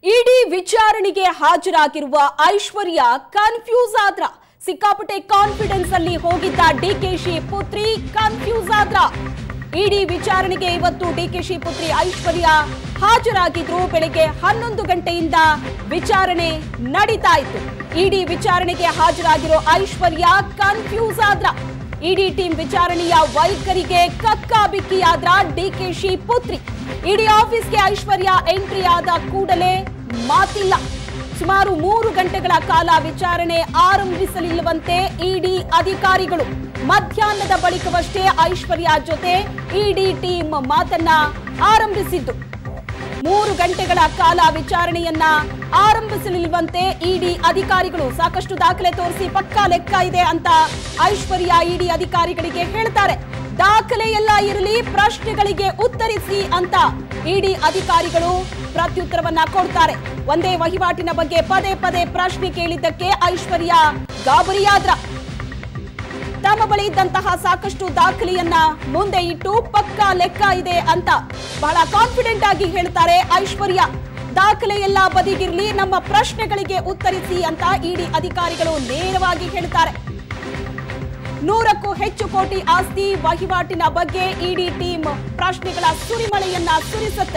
ಇಡಿ ವಿಚಾರಣೆಗೆ ಹಾಜರಾಗಿರುವ ಐಶ್ವರ್ಯ ಕನ್ಫ್ಯೂಸ್ ಆದ್ರ ಸಿಕ್ಕಾಪಟ್ಟೆ ಕಾನ್ಫಿಡೆನ್ಸ್ ಅಲ್ಲಿ ಹೋಗಿದ್ದ ಡಿಕೆಶಿ ಪುತ್ರಿ ಕನ್ಫ್ಯೂಸ್ ಆದ್ರ ಇಡಿ ವಿಚಾರಣೆಗೆ ಇವತ್ತು ಡಿಕೆಶಿ ಪುತ್ರಿ ಐಶ್ವರ್ಯ ಹಾಜರಾಗಿದ್ರು ಬೆಳಗ್ಗೆ ಹನ್ನೊಂದು ಗಂಟೆಯಿಂದ ವಿಚಾರಣೆ ನಡೀತಾ ಇತ್ತು ಇಡಿ ವಿಚಾರಣೆಗೆ ಹಾಜರಾಗಿರೋ ಐಶ್ವರ್ಯ ಕನ್ಫ್ಯೂಸ್ ಆದ್ರ ಇಡಿ ಟೀಮ್ ವಿಚಾರಣೆಯ ವೈಖರಿಗೆ ಕಕ್ಕಾಬಿಕ್ಕಿಯಾದ್ರ ಡಿಕೆಶಿ ಪುತ್ರಿ ಇಡಿ ಆಫೀಸ್ಗೆ ಐಶ್ವರ್ಯ ಎಂಟ್ರಿ ಆದ ಕೂಡಲೇ ಮಾತಿಲ್ಲ ಸುಮಾರು ಮೂರು ಗಂಟೆಗಳ ಕಾಲ ವಿಚಾರಣೆ ಆರಂಭಿಸಲಿಲ್ಲವಂತೆ ಇಡಿ ಅಧಿಕಾರಿಗಳು ಮಧ್ಯಾಹ್ನದ ಬಳಿಕವಷ್ಟೇ ಐಶ್ವರ್ಯ ಜೊತೆ ಇಡಿ ಟೀಮ್ ಮಾತನ್ನ ಆರಂಭಿಸಿದ್ದು ಮೂರು ಗಂಟೆಗಳ ಕಾಲ ವಿಚಾರಣೆಯನ್ನ ಆರಂಭಿಸಲಿಲ್ವಂತೆ ಇಡಿ ಅಧಿಕಾರಿಗಳು ಸಾಕಷ್ಟು ದಾಖಲೆ ತೋರಿಸಿ ಪಕ್ಕಾ ಲೆಕ್ಕ ಇದೆ ಅಂತ ಐಶ್ವರ್ಯ ಇಡಿ ಅಧಿಕಾರಿಗಳಿಗೆ ಹೇಳ್ತಾರೆ ದಾಖಲೆ ಎಲ್ಲ ಇರಲಿ ಪ್ರಶ್ನೆಗಳಿಗೆ ಉತ್ತರಿಸಿ ಅಂತ ಇಡಿ ಅಧಿಕಾರಿಗಳು ಪ್ರತ್ಯುತ್ತರವನ್ನ ಕೊಡ್ತಾರೆ ಒಂದೇ ವಹಿವಾಟಿನ ಬಗ್ಗೆ ಪದೇ ಪದೇ ಪ್ರಶ್ನೆ ಕೇಳಿದ್ದಕ್ಕೆ ಐಶ್ವರ್ಯ ಗಾಬರಿಯಾದ್ರ ತಮ್ಮ ಬಳಿ ಇದ್ದಂತಹ ಸಾಕಷ್ಟು ದಾಖಲೆಯನ್ನ ಮುಂದೆ ಇಟ್ಟು ಪಕ್ಕಾ ಲೆಕ್ಕ ಇದೆ ಅಂತ ಬಹಳ ಕಾನ್ಫಿಡೆಂಟ್ ಆಗಿ ಹೇಳ್ತಾರೆ ಐಶ್ವರ್ಯ ದಾಖಲೆ ಎಲ್ಲ ಬದಿಗಿರ್ಲಿ ನಮ್ಮ ಪ್ರಶ್ನೆಗಳಿಗೆ ಉತ್ತರಿಸಿ ಅಂತ ಇಡಿ ಅಧಿಕಾರಿಗಳು ನೇರವಾಗಿ ಹೇಳ್ತಾರೆ ನೂರಕ್ಕೂ ಹೆಚ್ಚು ಕೋಟಿ ಆಸ್ತಿ ವಹಿವಾಟಿನ ಬಗ್ಗೆ ಇಡಿ ಟೀಮ್ ಪ್ರಶ್ನೆಗಳ ಸುರಿಮಳೆಯನ್ನ ಸುರಿಸುತ್ತೆ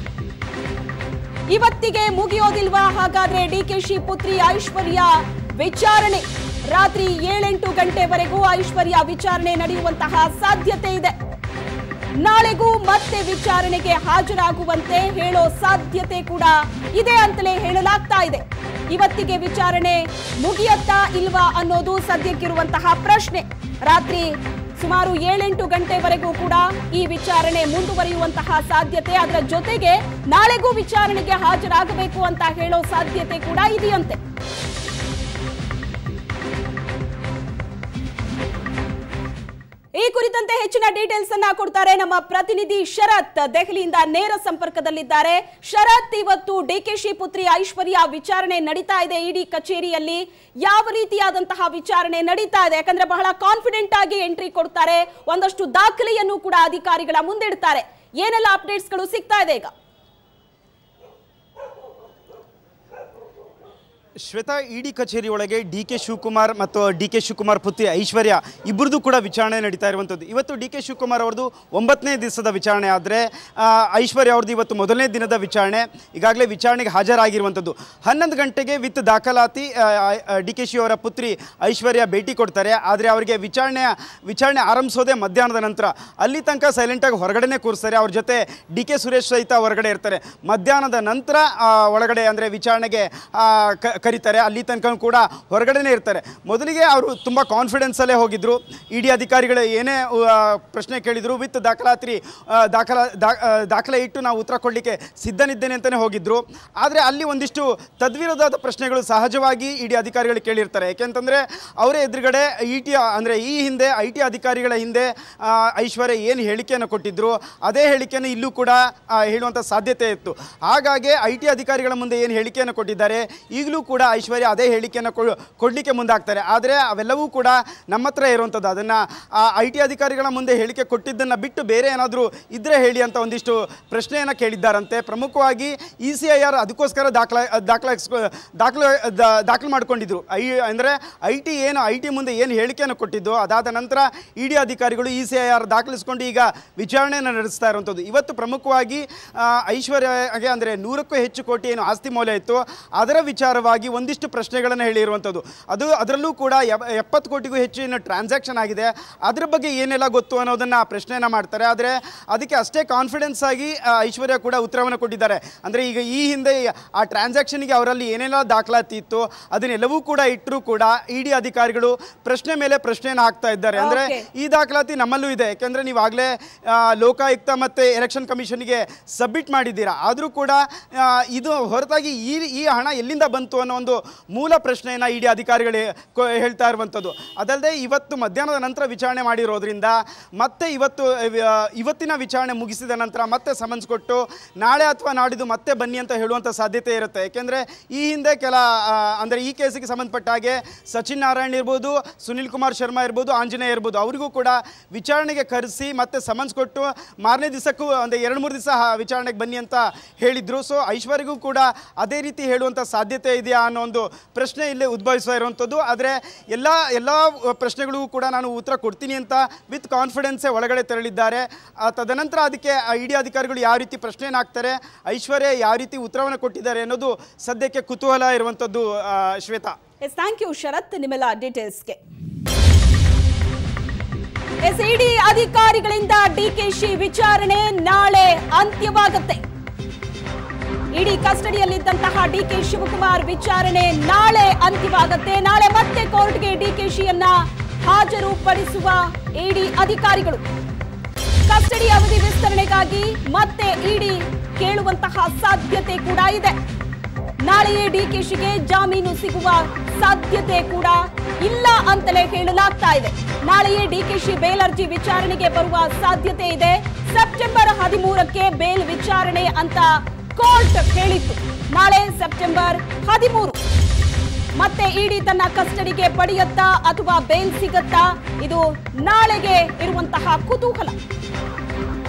ಇವತ್ತಿಗೆ ಮುಗಿಯೋದಿಲ್ವಾ ಹಾಗಾದ್ರೆ ಡಿಕೆಶಿ ಪುತ್ರಿ ಐಶ್ವರ್ಯ ವಿಚಾರಣೆ ರಾತ್ರಿ ಏಳೆಂಟು ಗಂಟೆವರೆಗೂ ಐಶ್ವರ್ಯ ವಿಚಾರಣೆ ನಡೆಯುವಂತಹ ಸಾಧ್ಯತೆ ಇದೆ ನಾಳೆಗೂ ಮತ್ತೆ ವಿಚಾರಣೆಗೆ ಹಾಜರಾಗುವಂತೆ ಹೇಳೋ ಸಾಧ್ಯತೆ ಕೂಡ ಇದೆ ಅಂತಲೇ ಹೇಳಲಾಗ್ತಾ ಇದೆ ಇವತ್ತಿಗೆ ವಿಚಾರಣೆ ಮುಗಿಯತ್ತಾ ಇಲ್ವಾ ಅನ್ನೋದು ಸದ್ಯಕ್ಕಿರುವಂತಹ ಪ್ರಶ್ನೆ ರಾತ್ರಿ ಸುಮಾರು ಏಳೆಂಟು ಗಂಟೆವರೆಗೂ ಕೂಡ ಈ ವಿಚಾರಣೆ ಮುಂದುವರಿಯುವಂತಹ ಸಾಧ್ಯತೆ ಅದರ ಜೊತೆಗೆ ನಾಳೆಗೂ ವಿಚಾರಣೆಗೆ ಹಾಜರಾಗಬೇಕು ಅಂತ ಹೇಳೋ ಸಾಧ್ಯತೆ ಕೂಡ ಇದೆಯಂತೆ ಈ ಕುರಿತಂತೆ ಹೆಚ್ಚಿನ ಡೀಟೇಲ್ಸ್ ಅನ್ನ ಕೊಡ್ತಾರೆ ನಮ್ಮ ಪ್ರತಿನಿಧಿ ಶರತ್ ದೆಹಲಿಯಿಂದ ನೇರ ಸಂಪರ್ಕದಲ್ಲಿದ್ದಾರೆ ಶರತ್ ಇವತ್ತು ಡಿಕೆಶಿ ಪುತ್ರಿ ಐಶ್ವರ್ಯ ವಿಚಾರಣೆ ನಡೀತಾ ಇದೆ ಇಡಿ ಕಚೇರಿಯಲ್ಲಿ ಯಾವ ರೀತಿಯಾದಂತಹ ವಿಚಾರಣೆ ನಡೀತಾ ಇದೆ ಯಾಕಂದ್ರೆ ಬಹಳ ಕಾನ್ಫಿಡೆಂಟ್ ಆಗಿ ಎಂಟ್ರಿ ಕೊಡ್ತಾರೆ ಒಂದಷ್ಟು ದಾಖಲೆಯನ್ನು ಕೂಡ ಅಧಿಕಾರಿಗಳ ಮುಂದಿಡ್ತಾರೆ ಏನೆಲ್ಲ ಅಪ್ಡೇಟ್ಸ್ಗಳು ಸಿಗ್ತಾ ಇದೆ ಈಗ ಶ್ವೇತಾ ಇಡಿ ಕಚೇರಿ ಒಳಗೆ ಡಿ ಕೆ ಶಿವಕುಮಾರ್ ಮತ್ತು ಡಿ ಕೆ ಶಿವಕುಮಾರ್ ಪುತ್ರಿ ಐಶ್ವರ್ಯ ಇಬ್ಬರದು ಕೂಡ ವಿಚಾರಣೆ ನಡೀತಾ ಇರುವಂಥದ್ದು ಇವತ್ತು ಡಿ ಕೆ ಶಿವಕುಮಾರ್ ಅವ್ರದ್ದು ಒಂಬತ್ತನೇ ದಿವಸದ ವಿಚಾರಣೆ ಆದರೆ ಐಶ್ವರ್ಯ ಅವ್ರದ್ದು ಇವತ್ತು ಮೊದಲನೇ ದಿನದ ವಿಚಾರಣೆ ಈಗಾಗಲೇ ವಿಚಾರಣೆಗೆ ಹಾಜರಾಗಿರುವಂಥದ್ದು ಹನ್ನೊಂದು ಗಂಟೆಗೆ ವಿತ್ ದಾಖಲಾತಿ ಡಿ ಕೆ ಶಿ ಅವರ ಪುತ್ರಿ ಐಶ್ವರ್ಯ ಭೇಟಿ ಕೊಡ್ತಾರೆ ಆದರೆ ಅವರಿಗೆ ವಿಚಾರಣೆಯ ವಿಚಾರಣೆ ಆರಂಭಿಸೋದೇ ಮಧ್ಯಾಹ್ನದ ನಂತರ ಅಲ್ಲಿ ತನಕ ಸೈಲೆಂಟಾಗಿ ಹೊರಗಡೆನೇ ಕೂರಿಸ್ತಾರೆ ಅವ್ರ ಜೊತೆ ಡಿ ಕೆ ಸುರೇಶ್ ಸಹಿತ ಹೊರಗಡೆ ಇರ್ತಾರೆ ಮಧ್ಯಾಹ್ನದ ನಂತರ ಆ, ಒಳಗಡೆ ಅಂದರೆ ವಿಚಾರಣೆಗೆ ಆ, ಕ- ಕರೀತಾರೆ ಅಲ್ಲಿ ತನಕ ಕೂಡ ಹೊರಗಡೆನೇ ಇರ್ತಾರೆ ಮೊದಲಿಗೆ ಅವರು ತುಂಬ ಕಾನ್ಫಿಡೆನ್ಸಲ್ಲೇ ಹೋಗಿದ್ದರು ಇಡಿ ಅಧಿಕಾರಿಗಳು ಏನೇ ಆ, ಪ್ರಶ್ನೆ ಕೇಳಿದರು ವಿತ್ ದಾಖಲಾತಿ ಆ, ದಾಖಲ ದಾ- ಆ, ದಾಖಲೆ ಇಟ್ಟು ನಾವು ಉತ್ತರ ಕೊಡಲಿಕ್ಕೆ ಸಿದ್ಧನಿದ್ದೇನೆ ಅಂತಲೇ ಹೋಗಿದ್ದರು ಆದರೆ ಅಲ್ಲಿ ಒಂದಿಷ್ಟು ತದ್ವಿರೋಧದ ಪ್ರಶ್ನೆಗಳು ಸಹಜವಾಗಿ ಇಡಿ ಅಧಿಕಾರಿಗಳು ಕೇಳಿರ್ತಾರೆ ಯಾಕೆಂತಂದರೆ ಅವರೇ ಎದುರುಗಡೆ ಇ ಟಿ ಅಂದರೆ ಈ ಹಿಂದೆ ಐ ಟಿ ಅಧಿಕಾರಿಗಳ ಹಿಂದೆ ಆ, ಐಶ್ವರ್ಯ ಏನು ಹೇಳಿಕೆಯನ್ನು ಕೊಟ್ಟಿದ್ದರು ಅದೇ ಹೇಳಿಕೆಯನ್ನು ಇಲ್ಲೂ ಕೂಡ ಆ, ಹೇಳುವಂಥ ಸಾಧ್ಯತೆ ಇತ್ತು ಹಾಗಾಗಿ ಐ ಟಿ ಅಧಿಕಾರಿಗಳ ಮುಂದೆ ಏನು ಹೇಳಿಕೆಯನ್ನು ಕೊಟ್ಟಿದ್ದಾರೆ ಈಗಲೂ ಕೂಡ ಐಶ್ವರ್ಯ ಅದೇ ಹೇಳಿಕೆಯನ್ನು ಕೊಡಲಿಕ್ಕೆ ಮುಂದಾಗ್ತಾರೆ ಆದರೆ ಅವೆಲ್ಲವೂ ಕೂಡ ನಮ್ಮ ಹತ್ರ ಇರುವಂಥದ್ದು ಅದನ್ನು ಐ ಟಿ ಅಧಿಕಾರಿಗಳ ಮುಂದೆ ಹೇಳಿಕೆ ಕೊಟ್ಟಿದ್ದನ್ನು ಬಿಟ್ಟು ಬೇರೆ ಏನಾದರೂ ಇದ್ದರೆ ಹೇಳಿ ಅಂತ ಒಂದಿಷ್ಟು ಪ್ರಶ್ನೆಯನ್ನು ಕೇಳಿದ್ದಾರಂತೆ ಪ್ರಮುಖವಾಗಿ ಇ ಸಿ ಐ ಆರ್ ಅದಕ್ಕೋಸ್ಕರ ದಾಖಲ ದಾಖಲ ದಾಖಲೆ ದಾಖಲು ಮಾಡ್ಕೊಂಡಿದ್ರು ಐ ಅಂದರೆ ಐ ಟಿ ಏನು ಐ ಟಿ ಮುಂದೆ ಏನು ಹೇಳಿಕೆಯನ್ನು ಕೊಟ್ಟಿದ್ದು ಅದಾದ ನಂತರ ಇ ಡಿ ಅಧಿಕಾರಿಗಳು ಇ ಸಿ ಐ ಆರ್ ದಾಖಲಿಸ್ಕೊಂಡು ಈಗ ವಿಚಾರಣೆಯನ್ನು ನಡೆಸ್ತಾ ಇರುವಂಥದ್ದು ಇವತ್ತು ಪ್ರಮುಖವಾಗಿ ಆ, ಐಶ್ವರ್ಯಗೆ ಅಂದರೆ ನೂರಕ್ಕೂ ಹೆಚ್ಚು ಕೋಟಿ ಏನು ಆಸ್ತಿ ಮೌಲ್ಯ ಇತ್ತು ಅದರ ವಿಚಾರವಾಗಿ ಒಂದಿಷ್ಟು ಪ್ರಶ್ನೆಗಳನ್ನು ಹೇಳಿರುವಂಥದ್ದು ಅದು ಅದರಲ್ಲೂ ಕೂಡ ಎಪ್- ಎಪ್ಪತ್ತು ಕೋಟಿಗೂ ಹೆಚ್ಚು ಏನು ಟ್ರಾನ್ಸಾಕ್ಷನ್ ಆಗಿದೆ ಅದ್ರ ಬಗ್ಗೆ ಏನೆಲ್ಲ ಗೊತ್ತು ಅನ್ನೋದನ್ನು ಪ್ರಶ್ನೆಯನ್ನು ಮಾಡ್ತಾರೆ ಆದರೆ ಅದಕ್ಕೆ ಅಷ್ಟೇ ಕಾನ್ಫಿಡೆನ್ಸ್ ಆಗಿ ಆ, ಐಶ್ವರ್ಯ ಕೂಡ ಉತ್ತರವನ್ನು ಕೊಟ್ಟಿದ್ದಾರೆ ಅಂದರೆ ಈಗ ಈ ಹಿಂದೆ ಆ ಟ್ರಾನ್ಸಾಕ್ಷನ್ಗೆ ಅವರಲ್ಲಿ ಏನೆಲ್ಲ ದಾಖಲಾತಿ ಇತ್ತು ಅದನ್ನೆಲ್ಲವೂ ಕೂಡ ಇಟ್ಟರೂ ಕೂಡ ಇ ಡಿ ಅಧಿಕಾರಿಗಳು ಪ್ರಶ್ನೆ ಮೇಲೆ ಪ್ರಶ್ನೆಯನ್ನು ಹಾಕ್ತಾ ಇದ್ದಾರೆ ಅಂದರೆ Okay. ಈ ದಾಖಲಾತಿ ನಮ್ಮಲ್ಲೂ ಇದೆ ಯಾಕೆಂದರೆ ನೀವು ಆಗಲೇ ಲೋಕಾಯುಕ್ತ ಮತ್ತು ಎಲೆಕ್ಷನ್ ಕಮಿಷನ್ಗೆ ಸಬ್ಮಿಟ್ ಮಾಡಿದ್ದೀರಾ ಆದರೂ ಕೂಡ ಆ, ಇದು ಹೊರತಾಗಿ ಈ ಈ ಹಣ ಎಲ್ಲಿಂದ ಬಂತು ಅನ್ನೋ ಅನ್ನೋ ಒಂದು ಮೂಲ ಪ್ರಶ್ನೆಯನ್ನು ಇಡಿ ಅಧಿಕಾರಿಗಳು ಕೊ- ಹೇಳ್ತಾ ಇರುವಂಥದ್ದು ಅದಲ್ಲದೆ ಇವತ್ತು ಮಧ್ಯಾಹ್ನದ ನಂತರ ವಿಚಾರಣೆ ಮಾಡಿರೋದ್ರಿಂದ ಮತ್ತೆ ಇವತ್ತು ಆ, ಇವತ್ತಿನ ವಿಚಾರಣೆ ಮುಗಿಸಿದ ನಂತರ ಮತ್ತೆ ಸಮನ್ಸ್ ಕೊಟ್ಟು ನಾಳೆ ಅಥವಾ ನಾಡಿದ್ದು ಮತ್ತೆ ಬನ್ನಿ ಅಂತ ಹೇಳುವಂಥ ಸಾಧ್ಯತೆ ಇರುತ್ತೆ ಯಾಕೆಂದರೆ ಈ ಹಿಂದೆ ಕೆಲ ಆ, ಅಂದರೆ ಈ ಕೇಸಿಗೆ ಸಂಬಂಧಪಟ್ಟ ಹಾಗೆ ಸಚಿನ್ ನಾರಾಯಣ್ ಇರ್ಬೋದು ಸುನಿಲ್ ಕುಮಾರ್ ಶರ್ಮಾ ಇರ್ಬೋದು ಆಂಜನೇಯ ಇರ್ಬೋದು ಅವರಿಗೂ ಕೂಡ ವಿಚಾರಣೆಗೆ ಕರೆಸಿ ಮತ್ತೆ ಸಮನ್ಸ್ ಕೊಟ್ಟು ಮಾರನೇ ದಿವಸಕ್ಕೂ ಅಂದರೆ ಎರಡು ಮೂರು ದಿವಸ ವಿಚಾರಣೆಗೆ ಬನ್ನಿ ಅಂತ ಹೇಳಿದ್ರು ಸೊ ಐಶ್ವರ್ಯಗೂ ಕೂಡ ಅದೇ ರೀತಿ ಹೇಳುವಂಥ ಸಾಧ್ಯತೆ ಇದೆಯಾ ಅನ್ನೋ ಒಂದು ಪ್ರಶ್ನೆ ಇಲ್ಲಿ ಉದ್ಭವಿಸ್ತಾ ಇರುವಂಥದ್ದು ಆದರೆ ಎಲ್ಲ ಎಲ್ಲ ಪ್ರಶ್ನೆಗಳಿಗೂ ಕೂಡ ನಾನು ಉತ್ತರ ಕೊಡ್ತೀನಿ ಅಂತ ವಿತ್ ಕಾನ್ಫಿಡೆನ್ಸೇ ಒಳಗಡೆ ತೆರಳಿದ್ದಾರೆ ಆ, ತದನಂತರ ಅದಕ್ಕೆ ಆ ಇಡಿ ಅಧಿಕಾರಿಗಳು ಯಾವ ರೀತಿ ಪ್ರಶ್ನೆಯನ್ನು ಹಾಕ್ತಾರೆ ಐಶ್ವರ್ಯ ಯಾವ ರೀತಿ ಉತ್ತರವನ್ನು ಕೊಟ್ಟಿದ್ದಾರೆ ಅನ್ನೋದು ಸದ್ಯಕ್ಕೆ ಕುತೂಹಲ ಇರುವಂಥದ್ದು ಆ, Shweta yes thank you Sharath ನಿಮ್ಮೆಲ್ಲ ಡೀಟೇಲ್ಸ್ಗೆ ಎಸ್ ಇಡಿ ಅಧಿಕಾರಿಗಳಿಂದ ಡಿಕೆಶಿ ವಿಚಾರಣೆ ನಾಳೆ ಅಂತ್ಯವಾಗುತ್ತೆ ಇಡಿ ಕಸ್ಟಡಿಯಲ್ಲಿದ್ದಂತಹ ಡಿಕೆ ಶಿವಕುಮಾರ್ ವಿಚಾರಣೆ ನಾಳೆ ಅಂತ್ಯವಾಗುತ್ತೆ ನಾಳೆ ಮತ್ತೆ ಕೋರ್ಟ್ಗೆ ಡಿಕೆಶಿಯನ್ನ ಹಾಜರುಪಡಿಸುವ ಇಡಿ ಅಧಿಕಾರಿಗಳು ಕಸ್ಟಡಿ ಅವಧಿ ವಿಸ್ತರಣೆಗಾಗಿ ಮತ್ತೆ ಇಡಿ ಕೇಳುವಂತಹ ಸಾಧ್ಯತೆ ಕೂಡ ಇದೆ ನಾಳೆಯೇ ಡಿಕೆಶಿಗೆ ಜಾಮೀನು ಸಿಗುವ ಸಾಧ್ಯತೆ ಕೂಡ ಇಲ್ಲ ಅಂತಲೇ ಹೇಳಲಾಗ್ತಾ ಇದೆ ನಾಳೆಯೇ ಡಿಕೆಶಿ ಬೇಲ್ ಅರ್ಜಿ ವಿಚಾರಣೆಗೆ ಬರುವ ಸಾಧ್ಯತೆ ಇದೆ ಸೆಪ್ಟೆಂಬರ್ ಹದಿಮೂರಕ್ಕೆ ಬೇಲ್ ವಿಚಾರಣೆ ಅಂತ ಕೋರ್ಟ್ ಹೇಳಿತ್ತು ನಾಳೆ ಸೆಪ್ಟೆಂಬರ್ ಹದಿಮೂರು ಮತ್ತೆ ಇಡಿ ತನ್ನ ಕಸ್ಟಡಿಗೆ ಪಡೆಯತ್ತಾ ಅಥವಾ ಬೇಲ್ ಸಿಗತ್ತಾ ಇದು ನಾಳೆಗೆ ಇರುವಂತಹ ಕುತೂಹಲ